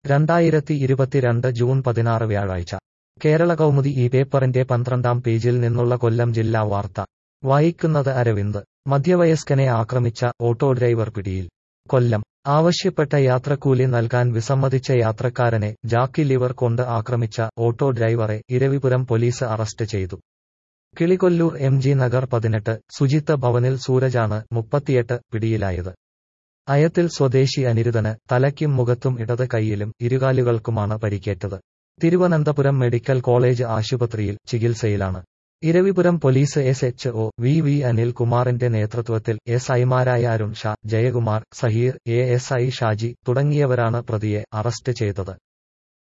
രണ്ടായിരത്തി ഇരുപത്തിരണ്ട് ജൂൺ പതിനാറ് വ്യാഴാഴ്ച കേരള കൗമുദി ഈ പേപ്പറിന്റെ പന്ത്രണ്ടാം പേജിൽ നിന്നുള്ള കൊല്ലം ജില്ലാ വാർത്ത വായിക്കുന്നത് അരവിന്ദ് മധ്യവയസ്കനെ ആക്രമിച്ച ഓട്ടോ ഡ്രൈവർ പിടിയിൽ കൊല്ലം ആവശ്യപ്പെട്ട യാത്രക്കൂലി നൽകാൻ വിസമ്മതിച്ച യാത്രക്കാരനെ ജാക്കി ലിവർ കൊണ്ട് ആക്രമിച്ച ഓട്ടോ ഡ്രൈവറെ ഇരവിപുരം പോലീസ് അറസ്റ്റ് ചെയ്തു കിളികൊല്ലൂർ എം ജി നഗർ പതിനെട്ട് സുജിത്ത് ഭവനിൽ സൂരജാണ് മുപ്പത്തിയെട്ട് പിടിയിലായത് അയത്തിൽ സ്വദേശി അനിരുദ്ധന് തലയ്ക്കും മുഖത്തും ഇടത് കൈയിലും ഇരുകാലുകൾക്കുമാണ് പരിക്കേറ്റത് തിരുവനന്തപുരം മെഡിക്കൽ കോളേജ് ആശുപത്രിയിൽ ചികിത്സയിലാണ് Eravipuram police S H O V V അനിൽകുമാറിന്റെ നേതൃത്വത്തിൽ എസ് ഐമാരായ Arun Sha Jayakumar Saheer A S I Shaji തുടങ്ങിയവരാണ് പ്രതിയെ അറസ്റ്റ് ചെയ്തത്